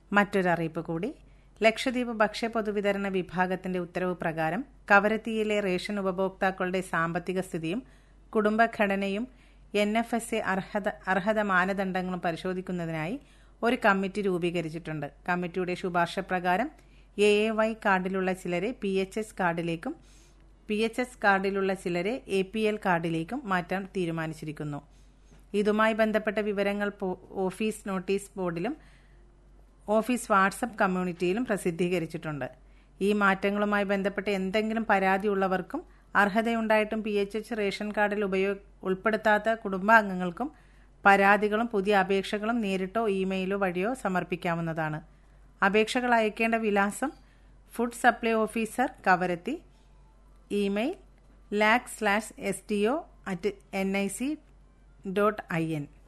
മറ്റൊരറിയിപ്പ് കൂടി ലക്ഷദ്വീപ് ഭക്ഷ്യ പൊതുവിതരണ വിഭാഗത്തിന്റെ ഉത്തരവ് പ്രകാരം കവരത്തിയിലെ റേഷൻ ഉപഭോക്താക്കളുടെ സാമ്പത്തിക സ്ഥിതിയും കുടുംബഘടനയും എൻ എഫ് എസ് എ അർഹത അർഹത മാനദണ്ഡങ്ങളും പരിശോധിക്കുന്നതിനായി ഒരു കമ്മിറ്റി രൂപീകരിച്ചിട്ടുണ്ട് കമ്മിറ്റിയുടെ ശുപാർശ പ്രകാരം എ എ വൈ കാർഡിലുള്ള ചിലരെ പി എച്ച് എസ് കാർഡിലേക്കും പി എച്ച് എസ് കാർഡിലുള്ള ചിലരെ എ പി എൽ കാർഡിലേക്കും മാറ്റാൻ തീരുമാനിച്ചിരിക്കുന്നു ഇതുമായി ബന്ധപ്പെട്ട വിവരങ്ങൾ ഓഫീസ് നോട്ടീസ് ബോർഡിലും ഓഫീസ് വാട്സപ്പ് കമ്മ്യൂണിറ്റിയിലും പ്രസിദ്ധീകരിച്ചിട്ടുണ്ട് ഈ മാറ്റങ്ങളുമായി ബന്ധപ്പെട്ട് എന്തെങ്കിലും പരാതി ഉള്ളവർക്കും അർഹതയുണ്ടായിട്ടും പി എച്ച് എച്ച് റേഷൻ കാർഡിൽ ഉപയോഗ ഉൾപ്പെടുത്താത്ത കുടുംബാംഗങ്ങൾക്കും പരാതികളും പുതിയ അപേക്ഷകളും നേരിട്ടോ ഇമെയിലോ വഴിയോ സമർപ്പിക്കാവുന്നതാണ് അപേക്ഷകൾ അയക്കേണ്ട വിലാസം food supply officer Kavaratti email lak slash S T O at N I C dot I N